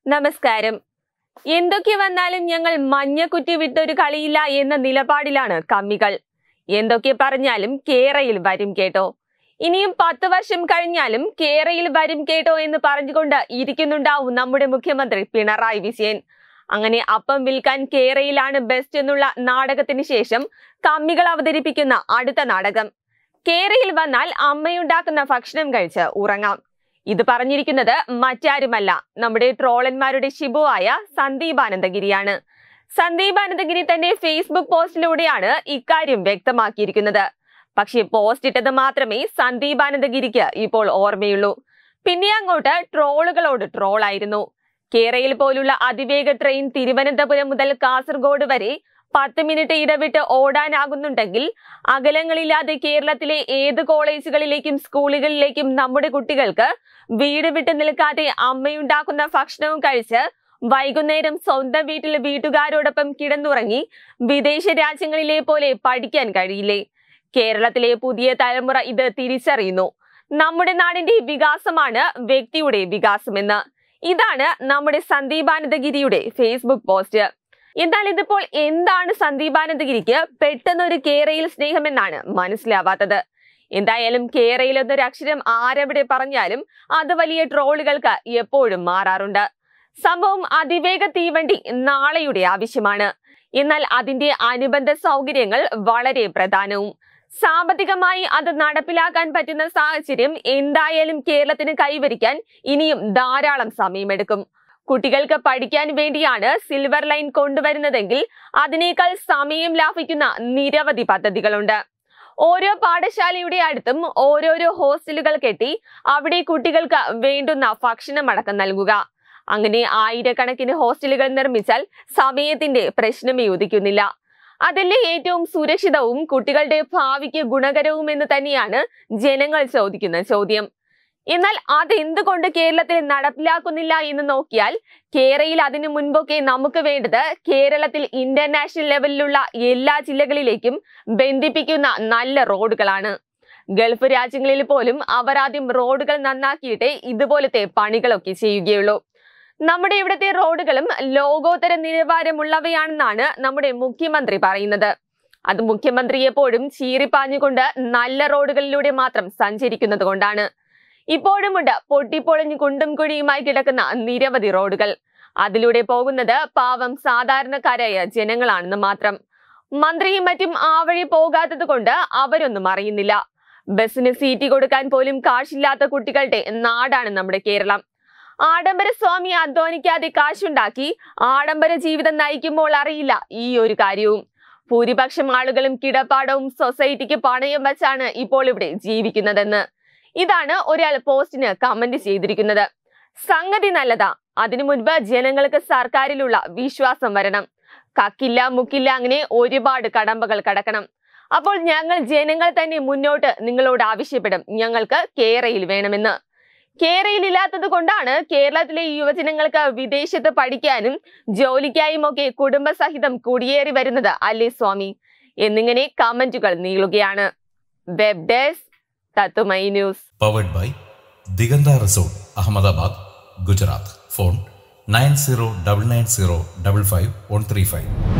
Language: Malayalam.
നമസ്കാരം എന്തൊക്കെ വന്നാലും ഞങ്ങൾ മഞ്ഞക്കുറ്റി വിട്ടൊരു കളിയില്ല എന്ന നിലപാടിലാണ് കമ്മികൾ എന്തൊക്കെ പറഞ്ഞാലും കേരയിൽ വരും കേട്ടോ ഇനിയും പത്ത് വർഷം കഴിഞ്ഞാലും കേരയിൽ വരും കേട്ടോ എന്ന് പറഞ്ഞുകൊണ്ട് ഇരിക്കുന്നുണ്ടാവും നമ്മുടെ മുഖ്യമന്ത്രി പിണറായി വിജയൻ അങ്ങനെ അപ്പം വിൽക്കാൻ കേരയിലാണ് ബെസ്റ്റ് എന്നുള്ള നാടകത്തിന് ശേഷം കമ്മികൾ അവതരിപ്പിക്കുന്ന അടുത്ത നാടകം കേരയിൽ വന്നാൽ അമ്മയുണ്ടാക്കുന്ന ഭക്ഷണം കഴിച്ച് ഉറങ്ങാം ഇത് പറഞ്ഞിരിക്കുന്നത് മറ്റാരുമല്ല നമ്മുടെ ട്രോളന്മാരുടെ ശിബുവായ സന്ദീപ് ആനന്ദഗിരിയാണ് സന്ദീപ് ആനന്ദഗിരി തന്റെ ഫേസ്ബുക്ക് പോസ്റ്റിലൂടെയാണ് ഇക്കാര്യം വ്യക്തമാക്കിയിരിക്കുന്നത് പക്ഷേ പോസ്റ്റ് ഇട്ടത് മാത്രമേ സന്ദീപ് ആനന്ദഗിരിക്ക് ഇപ്പോൾ ഓർമ്മയുള്ളൂ പിന്നെ അങ്ങോട്ട് ട്രോളുകളോട് ട്രോളായിരുന്നു കേരയിൽ പോലുള്ള അതിവേഗ ട്രെയിൻ തിരുവനന്തപുരം മുതൽ കാസർഗോഡ് വരെ പത്ത് മിനിറ്റ് ഇടവിട്ട് ഓടാനാകുന്നുണ്ടെങ്കിൽ അകലങ്ങളില്ലാതെ കേരളത്തിലെ ഏത് കോളേജുകളിലേക്കും സ്കൂളുകളിലേക്കും നമ്മുടെ കുട്ടികൾക്ക് വീട് വിട്ട് നിൽക്കാതെ അമ്മയുണ്ടാക്കുന്ന ഭക്ഷണവും കഴിച്ച് വൈകുന്നേരം സ്വന്തം വീട്ടിൽ വീട്ടുകാരോടൊപ്പം കിടന്നുറങ്ങി വിദേശ രാജ്യങ്ങളിലെ പോലെ പഠിക്കാൻ കഴിയില്ലേ കേരളത്തിലെ പുതിയ തലമുറ ഇത് തിരിച്ചറിയുന്നു നമ്മുടെ നാടിന്റെ വികാസമാണ് വ്യക്തിയുടെ വികാസമെന്ന് ഇതാണ് നമ്മുടെ സന്ദീപാനന്ദഗിരിയുടെ ഫേസ്ബുക്ക് പോസ്റ്റ് എന്നാൽ ഇതിപ്പോൾ എന്താണ് സന്ദീപാനന്ദഗിരിക്ക് പെട്ടെന്ന് ഒരു കേരയിൽ സ്നേഹമെന്നാണ് മനസ്സിലാവാത്തത് എന്തായാലും കേരയിൽ എന്നൊരു അക്ഷരം ആരെവിടെ പറഞ്ഞാലും അത് വലിയ ട്രോളുകൾക്ക് എപ്പോഴും മാറാറുണ്ട് സംഭവം അതിവേഗ തീവണ്ടി നാളെയുടെ ആവശ്യമാണ് എന്നാൽ അതിന്റെ അനുബന്ധ സൗകര്യങ്ങൾ വളരെ പ്രധാനവും സാമ്പത്തികമായി അത് നടപ്പിലാക്കാൻ പറ്റുന്ന സാഹചര്യം എന്തായാലും കേരളത്തിന് കൈവരിക്കാൻ ഇനിയും ധാരാളം സമയമെടുക്കും കുട്ടികൾക്ക് പഠിക്കാൻ വേണ്ടിയാണ് സിൽവർ ലൈൻ കൊണ്ടുവരുന്നതെങ്കിൽ അതിനേക്കാൾ സമയം ലാഭിക്കുന്ന നിരവധി പദ്ധതികളുണ്ട് ഓരോ പാഠശാലയുടെ അടുത്തും ഓരോരോ ഹോസ്റ്റലുകൾ കെട്ടി അവിടെ കുട്ടികൾക്ക് വേണ്ടുന്ന ഭക്ഷണമടക്കം നൽകുക അങ്ങനെ ആയിരക്കണക്കിന് ഹോസ്റ്റലുകൾ നിർമ്മിച്ചാൽ സമയത്തിന്റെ പ്രശ്നമേ ഉദിക്കുന്നില്ല അതല്ലേ ഏറ്റവും സുരക്ഷിതവും കുട്ടികളുടെ ഭാവിക്ക് ഗുണകരവും എന്ന് തന്നെയാണ് ജനങ്ങൾ ചോദിക്കുന്ന ചോദ്യം എന്നാൽ അതെന്തുകൊണ്ട് കേരളത്തിൽ നടപ്പിലാക്കുന്നില്ല എന്ന് നോക്കിയാൽ കേരളയിൽ അതിനു മുൻപൊക്കെ നമുക്ക് വേണ്ടത് കേരളത്തിൽ ഇന്റർനാഷണൽ ലെവലിലുള്ള എല്ലാ ജില്ലകളിലേക്കും ബന്ധിപ്പിക്കുന്ന നല്ല റോഡുകളാണ് ഗൾഫ് രാജ്യങ്ങളിൽ പോലും അവർ ആദ്യം റോഡുകൾ നന്നാക്കിയിട്ടേ ഇതുപോലത്തെ പണികളൊക്കെ ചെയ്യുകയുള്ളൂ നമ്മുടെ ഇവിടുത്തെ റോഡുകളും ലോകോത്തര നിലവാരമുള്ളവയാണെന്നാണ് നമ്മുടെ മുഖ്യമന്ത്രി പറയുന്നത് അത് മുഖ്യമന്ത്രി എപ്പോഴും ചീറിപ്പാഞ്ഞുകൊണ്ട് നല്ല റോഡുകളിലൂടെ മാത്രം സഞ്ചരിക്കുന്നത് കൊണ്ടാണ് ഇപ്പോഴുമുണ്ട് പൊട്ടിപ്പൊളിഞ്ഞു കുണ്ടും കുഴിയുമായി കിടക്കുന്ന നിരവധി റോഡുകൾ അതിലൂടെ പോകുന്നത് പാവം സാധാരണക്കാരായ ജനങ്ങളാണെന്ന് മാത്രം മന്ത്രിയും മറ്റും ആ വഴി പോകാത്തത് കൊണ്ട് അവരൊന്നും അറിയുന്നില്ല ബസ്സിന് സീറ്റ് കൊടുക്കാൻ പോലും കാശില്ലാത്ത കുട്ടികളുടെ നാടാണ് നമ്മുടെ കേരളം ആഡംബര സ്വാമി അധ്വാനിക്കാതെ കാശുണ്ടാക്കി ആഡംബര ജീവിതം നയിക്കുമ്പോൾ അറിയില്ല ഈ ഒരു കാര്യവും ഭൂരിപക്ഷം ആളുകളും കിടപ്പാടവും സൊസൈറ്റിക്ക് പണയം വെച്ചാണ് ഇപ്പോൾ ഇവിടെ ജീവിക്കുന്നതെന്ന് ഇതാണ് ഒരാൾ പോസ്റ്റിന് കമന്റ് ചെയ്തിരിക്കുന്നത് സംഗതി നല്ലതാ അതിനു മുൻപ് ജനങ്ങൾക്ക് സർക്കാരിലുള്ള വിശ്വാസം വരണം കക്കില്ല മുക്കില്ല അങ്ങനെ ഒരുപാട് കടമ്പകൾ കടക്കണം അപ്പോൾ ഞങ്ങൾ ജനങ്ങൾ തന്നെ മുന്നോട്ട് നിങ്ങളോട് ആവശ്യപ്പെടും ഞങ്ങൾക്ക് കേരയിൽ വേണമെന്ന് കേരയിൽ ഇല്ലാത്തത് കൊണ്ടാണ് കേരളത്തിലെ യുവജനങ്ങൾക്ക് വിദേശത്ത് പഠിക്കാനും ജോലിക്കായും ഒക്കെ കുടുംബസഹിതം കുടിയേറി വരുന്നത് അല്ലേ സ്വാമി എന്നിങ്ങനെ കമന്റുകൾ നീളുകയാണ് വെബ് ഡെസ്ക് തത്തുമൈ news powered by Diganta resort Ahmedabad Gujarat phone nine zero double nine zero double five one three five